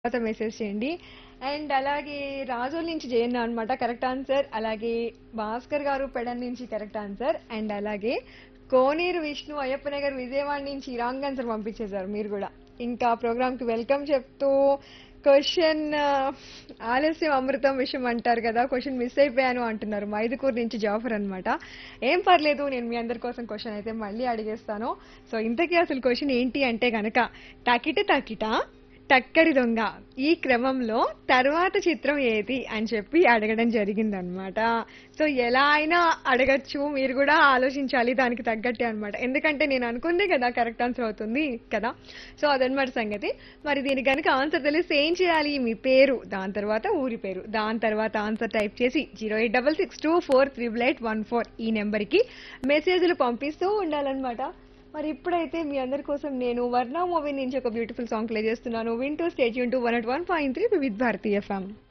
తర్వాత మెసేజ్ చేయండి అండ్ అలాగే రాజోల్ నుంచి జయన్న అనమాట కరెక్ట్ ఆన్సర్ అలాగే భాస్కర్ గారు పెడన్ నుంచి కరెక్ట్ ఆన్సర్ అండ్ అలాగే కోనేరు విష్ణు అయ్యప్ప నగర్ విజయవాడ నుంచి రాంగ్ ఆన్సర్ పంపించేశారు మీరు కూడా ఇంకా ప్రోగ్రామ్ కి వెల్కమ్ చెప్తూ క్వశ్చన్ ఆలస్యం అమృతం విషయం అంటారు కదా క్వశ్చన్ మిస్ అయిపోయాను అంటున్నారు మైదుకూరు నుంచి జాఫర్ అన్నమాట ఏం పర్లేదు నేను మీ అందరి కోసం క్వశ్చన్ అయితే మళ్ళీ అడిగేస్తాను సో ఇంతకీ అసలు క్వశ్చన్ ఏంటి అంటే గనక టకిట టకిట టక్కడి దొంగ ఈ క్రమంలో తర్వాత చిత్రం ఏది అని చెప్పి అడగడం జరిగిందనమాట సో ఎలా అయినా అడగచ్చు మీరు కూడా ఆలోచించాలి దానికి తగ్గట్టే అనమాట ఎందుకంటే నేను అనుకుందే కదా కరెక్ట్ ఆన్సర్ అవుతుంది కదా సో అదనమాట సంగతి మరి దీనికి కనుక ఆన్సర్ తెలిస్తే ఏం చేయాలి మీ పేరు దాని తర్వాత ఊరి పేరు దాని తర్వాత ఆన్సర్ టైప్ చేసి zero eight double six two four triple eight one four ఈ నెంబర్కి మెసేజ్లు పంపిస్తూ ఉండాలన్నమాట మరి ఇప్పుడైతే మీ అందరి కోసం నేను వర్ణ మూవీ నుంచి ఒక బ్యూటిఫుల్ సాంగ్ ప్లే చేస్తున్నాను వింటూ స్టేట్ యూన్ to one at one point three with భారతీయ ఎఫ్ఎం